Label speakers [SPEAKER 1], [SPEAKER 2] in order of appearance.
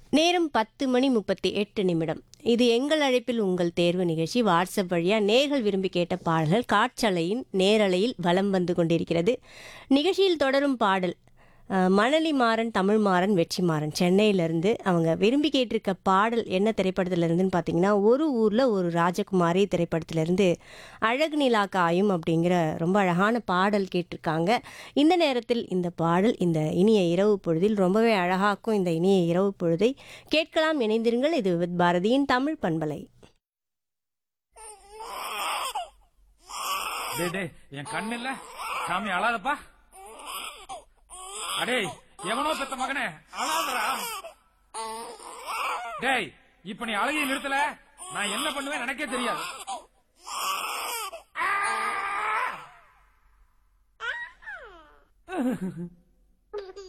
[SPEAKER 1] நேரம் பத்து மணி முப்பத்தி எட்டு நிமிடம் இது எங்கள் அழைப்பில் உங்கள் தேர்வு நிகழ்ச்சி வாட்ஸ்அப் வழியாக நேர்கள் விரும்பி கேட்ட பாடல்கள் காற்றலையின் நேரலையில் வலம் வந்து கொண்டிருக்கிறது நிகழ்ச்சியில் தொடரும் பாடல் அஹ், மணலி மாறன் தமிழ் மாறன் வெற்றி மாறன் சென்னையிலேருந்து அவங்க விரும்பி கேட்டிருக்க பாடல் என்ன திரைப்படத்துல இருந்துன்னு பார்த்தீங்கன்னா ஒரு ஊரில் ஒரு ராஜகுமாரி திரைப்படத்திலிருந்து அழகு நிலா காயும் அப்படிங்கிற ரொம்ப அழகான பாடல் கேட்டிருக்காங்க இந்த நேரத்தில் இந்த பாடல் இந்த இனிய இரவு பொழுதில் ரொம்பவே அழகாக்கும் இந்த இனிய இரவு பொழுதை கேட்கலாம் இணைந்திருங்கள் இது வித் பாரதியின் தமிழ் பண்பலை
[SPEAKER 2] டேய் டேய் என் கண்ணு இல்ல சாமி அழாதப்பா அடே எவனோ பெத்த மகனே அழாதடா டேய் இப்ப நீ அழகிய நிறுத்தல நான் என்ன பண்ணுவேன் எனக்கே தெரியாது